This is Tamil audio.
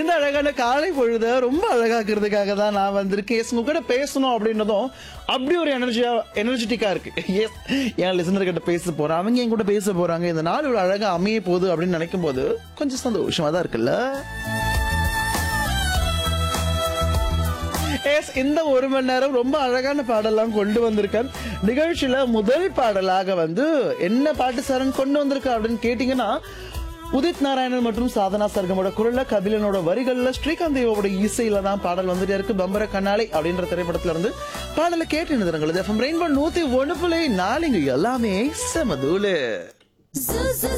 இந்த அழகான காலை பொழுத ரொம்ப அழகாக்குறதுக்காக தான் நான் வந்திருக்கேன் எஸ் உங்க கூட பேசணும் அப்படின்றதும் அப்படி ஒரு எனர்ஜியா எனர்ஜெட்டிக்கா இருக்கு எஸ் என் லிசனர் கிட்ட பேச போறேன் அவங்க என் கூட பேச போறாங்க இந்த நாள் இவ்வளவு அழகா அமைய போகுது அப்படின்னு நினைக்கும் போது கொஞ்சம் சந்தோஷமா தான் இருக்குல்ல எஸ் இந்த ஒரு மணி நேரம் ரொம்ப அழகான பாடலாம் கொண்டு வந்திருக்கேன் நிகழ்ச்சியில முதல் பாடலாக வந்து என்ன பாட்டு சரண் கொண்டு வந்திருக்க அப்படின்னு கேட்டீங்கன்னா உதித் நாராயணன் மற்றும் சாதனா சர்கமோட குரல்ல கபிலனோட வரிகள்ல ஸ்ரீகாந்த் தேவோட இசையில தான் பாடல் வந்துட்டே இருக்கு பம்பர கண்ணாலை அப்படின்ற திரைப்படத்துல இருந்து பாடலை கேட்டு நிறுத்தங்கள் எஃப்எம் ரெயின்போ நூத்தி ஒண்ணு புள்ளி நாலுங்க எல்லாமே செமதூலு Zoo, zoo,